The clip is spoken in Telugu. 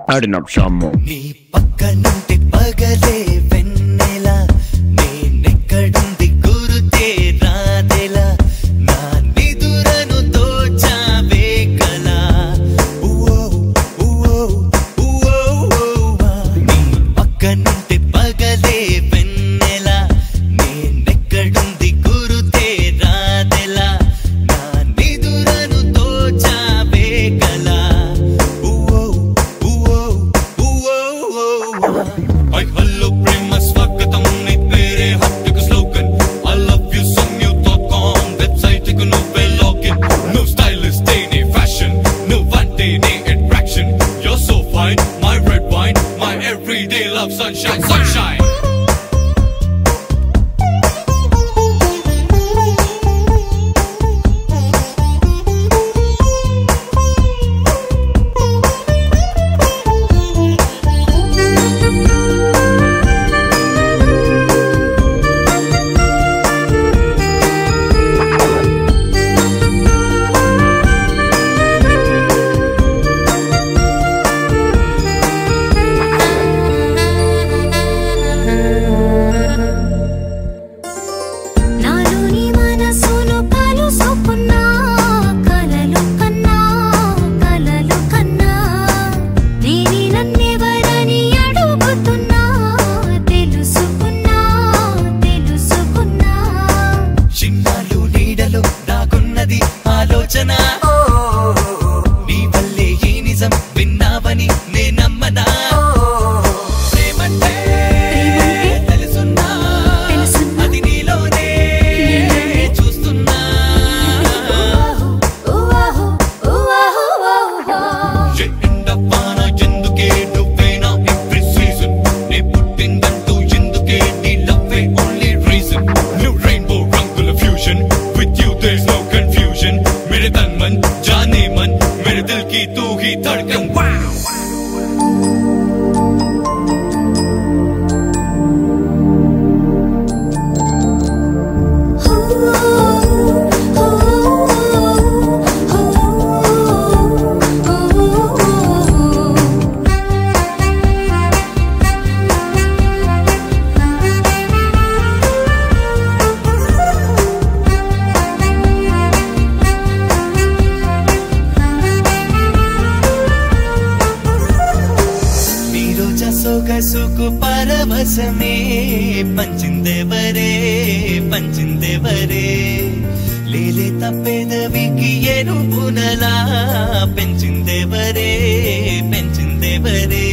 ఆడిన సొమ్ము నీ పక్క నుండి పగలే వెన్నెల నేనెక్కడుంది గురుతే రాదెలా నా నిదురను దోచావే కలా ఊఓ, ఊఓ, ఊఓ, ఊవా. నీ పక్క నుండి పగలే వెన్నెల నేనెక్కడుంది గురుతే రాదెలా నా నిదురను దోచావే కలా ఊఓ, ఊఓ, ఊఓ, ఊవా. Ay, hello, prima, స్వాగతం నీ పేరే హత్తుకు స్లోగన్ I love you సంయుక్త.com వెబ్సైట్ కు నువ్వే లాగిన్ నువ్వు స్టైలిష్ నీ ఫ్యాషన్ నువ్వంటే నీ attraction You're so fine, my red wine, my everyday love sunshine, sunshine నాలోని మనసును కలుసుకున్నా కలలు కన్నా కలలు కన్నా నేని నన్నెవరని అడుగుతున్నా తెలుసుకున్నా తెలుసుకున్నా చిన్నాలు నీడలో దాగున్నది ఆలోచన నీ వల్లే ఈ నిజం విన్నావని నేనమ్మనా ప్రేమంటే ప్రేమంటే తెలుసున్నా తెలుసున్నా. అది నీలోనే నీలోనే. చూస్తున్నా ఊవాహు ఊవాహు ఊవాహు ఏ ఎండవాన ఎందుకే నువ్వేనా ఎవ్రీ సీజన్ నే పుట్టిందంటూ ఎందుకే నీ లవ్వే ఓన్లీ రీజన్ నువ్వు రెయిన్బో రంగుల fusion with you there no confusion मेरे तन मन जाने मन मेरे दिल की तू ही धड़कन वाओ నీ రోజా సొగసుకు పరవశమే పంచిందెవరే పంచిందెవరే లేలే తప్పెదవికి ఎరుపునలా పెంచిందెవరే పెంచిందెవరే